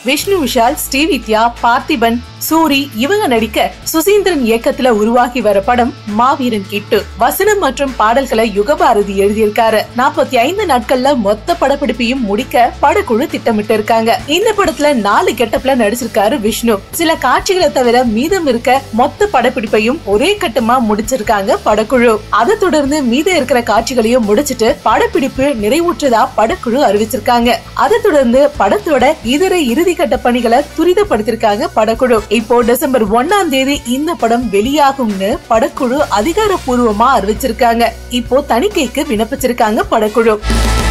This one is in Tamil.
விஷ்ணு விஷால் ஸ்ரீவித்யா பார்த்திபன் சூரி இவங்க நடிக்க சுசீந்திரன் இயக்கத்துல உருவாகி வர படம் மாவீரன் கிட்டு வசனம் மற்றும் பாடல்களை யுகபாரதி எழுதியிருக்காரு நாற்பத்தி ஐந்து நாட்கள்ல மொத்த படப்பிடிப்பையும் முடிக்க படக்குழு திட்டமிட்டு இருக்காங்க இந்த படத்துல நாலு கெட்டப்ல நடிச்சிருக்காரு விஷ்ணு சில காட்சிகளை தவிர மீதம் இருக்க மொத்த படப்பிடிப்பையும் ஒரே கட்டமா முடிச்சிருக்காங்க படக்குழு அதை தொடர்ந்து மீதம் இருக்கிற காட்சிகளையும் முடிச்சிட்டு படப்பிடிப்பு நிறைவுற்றதா படக்குழு அறிவிச்சிருக்காங்க அதை தொடர்ந்து படத்தோட இதர இறுதி கட்ட பணிகளை துரிதப்படுத்திருக்காங்க படக்குழு இப்போ டிசம்பர் ஒன்னாம் தேதி இந்த படம் வெளியாகும்னு படக்குழு அதிகாரப்பூர்வமா அறிவிச்சிருக்காங்க இப்போ தணிக்கைக்கு விண்ணப்பிச்சிருக்காங்க படக்குழு